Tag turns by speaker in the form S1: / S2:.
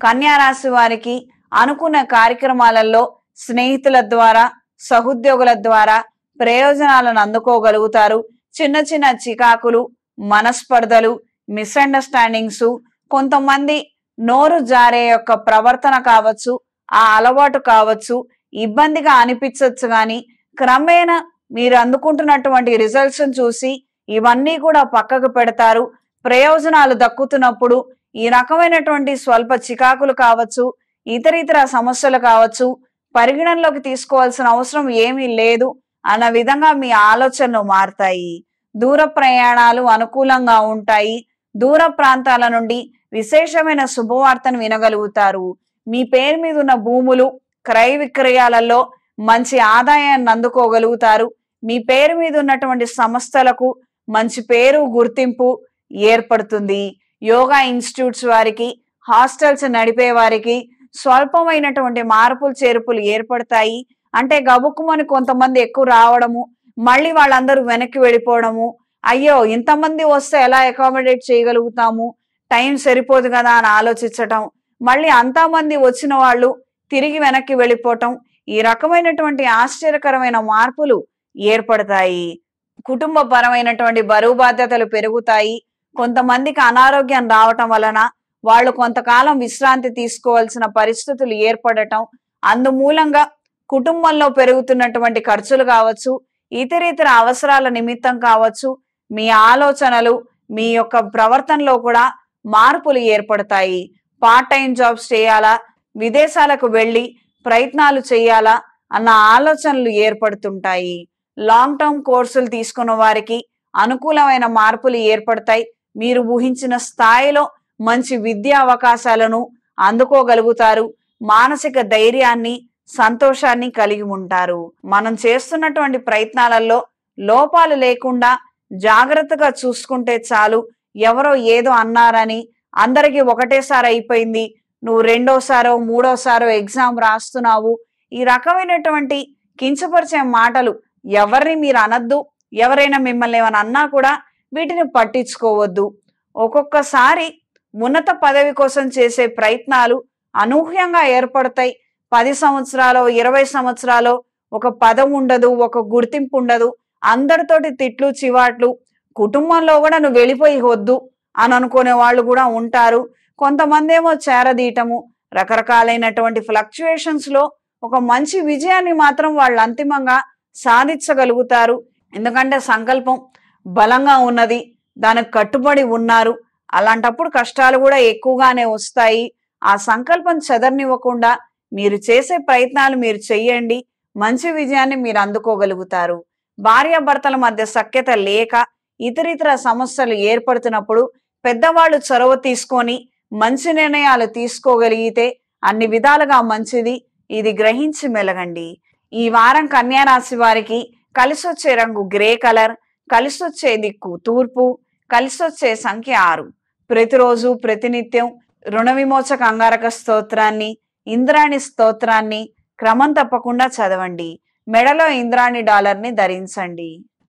S1: కన్యా రాశి వారికి అనుకున్న కార్యక్రమాలలో స్నేహితుల ద్వారా సహోద్యోగుల ద్వారా ప్రయోజనాలను అందుకోగలుగుతారు చిన్న చిన్న చికాకులు మనస్పర్ధలు మిస్అండర్స్టాండింగ్స్ కొంతమంది నోరు జారే యొక్క ప్రవర్తన కావచ్చు ఆ అలవాటు కావచ్చు ఇబ్బందిగా అనిపించవచ్చు కానీ క్రమేణా మీరు అందుకుంటున్నటువంటి రిజల్ట్స్ చూసి ఇవన్నీ కూడా పక్కకు పెడతారు ప్రయోజనాలు దక్కుతున్నప్పుడు ఈ రకమైనటువంటి స్వల్ప చికాకులు కావచ్చు ఇతర ఇతర సమస్యలు కావచ్చు పరిగణనలోకి తీసుకోవాల్సిన అవసరం ఏమీ లేదు అన్న విధంగా మీ ఆలోచనలు మారుతాయి దూర ప్రయాణాలు అనుకూలంగా ఉంటాయి దూర ప్రాంతాల నుండి విశేషమైన శుభవార్తను వినగలుగుతారు మీ పేరు మీద ఉన్న భూములు క్రయ విక్రయాలలో మంచి ఆదాయాన్ని అందుకోగలుగుతారు మీ పేరు మీద ఉన్నటువంటి సంస్థలకు మంచి పేరు గుర్తింపు ఏర్పడుతుంది యోగా ఇన్స్టిట్యూట్స్ వారికి హాస్టల్స్ నడిపే వారికి స్వల్పమైనటువంటి మార్పులు చేర్పులు ఏర్పడతాయి అంటే గబుక్కుమని కొంతమంది ఎక్కువ రావడము మళ్ళీ వాళ్ళందరూ వెనక్కి వెళ్ళిపోవడము అయ్యో ఇంతమంది వస్తే ఎలా అకామిడేట్ చేయగలుగుతాము టైం సరిపోదు కదా అని ఆలోచించటం మళ్ళీ అంతమంది వచ్చిన వాళ్ళు తిరిగి వెనక్కి వెళ్ళిపోవటం ఈ రకమైనటువంటి ఆశ్చర్యకరమైన మార్పులు ఏర్పడతాయి కుటుంబ పరమైనటువంటి బరువు బాధ్యతలు పెరుగుతాయి కొంతమందికి అనారోగ్యం రావటం వలన వాళ్ళు కొంతకాలం విశ్రాంతి తీసుకోవాల్సిన పరిస్థితులు ఏర్పడటం అందుమూలంగా కుటుంబంలో పెరుగుతున్నటువంటి ఖర్చులు కావచ్చు ఇతర ఇతర అవసరాల నిమిత్తం కావచ్చు మీ ఆలోచనలు మీ యొక్క ప్రవర్తనలో కూడా మార్పులు ఏర్పడతాయి పార్ట్ టైం జాబ్స్ చేయాలా విదేశాలకు వెళ్ళి ప్రయత్నాలు చేయాలా అన్న ఆలోచనలు ఏర్పడుతుంటాయి లాంగ్ టర్మ్ కోర్సులు తీసుకున్న వారికి అనుకూలమైన మార్పులు ఏర్పడతాయి మీరు ఊహించిన స్థాయిలో మంచి విద్యా అవకాశాలను అందుకోగలుగుతారు మానసిక ధైర్యాన్ని సంతోషాన్ని కలిగి ఉంటారు మనం చేస్తున్నటువంటి ప్రయత్నాలలో లోపాలు లేకుండా జాగ్రత్తగా చూసుకుంటే చాలు ఎవరో ఏదో అన్నారని అందరికీ ఒకటేసారి అయిపోయింది నువ్వు రెండోసారో మూడోసారో ఎగ్జామ్ రాస్తున్నావు ఈ రకమైనటువంటి కించపరిచే మాటలు ఎవరిని మీరు అనద్దు ఎవరైనా మిమ్మల్ని ఏమైనా అన్నా కూడా వీటిని పట్టించుకోవద్దు ఒక్కొక్కసారి ఉన్నత పదవి కోసం చేసే ప్రయత్నాలు అనూహ్యంగా ఏర్పడతాయి పది సంవత్సరాలు ఇరవై సంవత్సరాలు ఒక పదం ఉండదు ఒక గుర్తింపు ఉండదు అందరితోటి తిట్లు చివాట్లు కుటుంబంలో కూడా నువ్వు వెళ్ళిపోయి వద్దు అని అనుకునే వాళ్ళు కూడా ఉంటారు కొంతమంది ఏమో చేరదీయటము రకరకాలైనటువంటి ఫ్లక్చుయేషన్స్ లో ఒక మంచి విజయాన్ని మాత్రం వాళ్ళు అంతిమంగా సాధించగలుగుతారు ఎందుకంటే సంకల్పం బలంగా ఉన్నది దానికి కట్టుబడి ఉన్నారు అలాంటప్పుడు కష్టాలు కూడా ఎక్కువగానే వస్తాయి ఆ సంకల్పం చెదరనివ్వకుండా మీరు చేసే ప్రయత్నాలు మీరు చెయ్యండి మంచి విజయాన్ని మీరు అందుకోగలుగుతారు భార్యాభర్తల మధ్య సఖ్యత లేక ఇతరితర సమస్యలు ఏర్పడుతున్నప్పుడు పెద్దవాళ్ళు చొరవ తీసుకొని మంచి నిర్ణయాలు తీసుకోగలిగితే అన్ని విధాలుగా మంచిది ఇది గ్రహించి మెలగండి ఈ వారం కన్యా రాశి వారికి కలిసొచ్చే రంగు గ్రే కలర్ కలిసొచ్చే దిక్కు తూర్పు కలిసొచ్చే సంఖ్య ఆరు ప్రతిరోజు ప్రతినిత్యం రుణ విమోచక అంగారక స్తోత్రాన్ని ఇంద్రాణి స్తోత్రాన్ని క్రమం తప్పకుండా చదవండి మెడలో ఇంద్రాణి డాలర్ని ధరించండి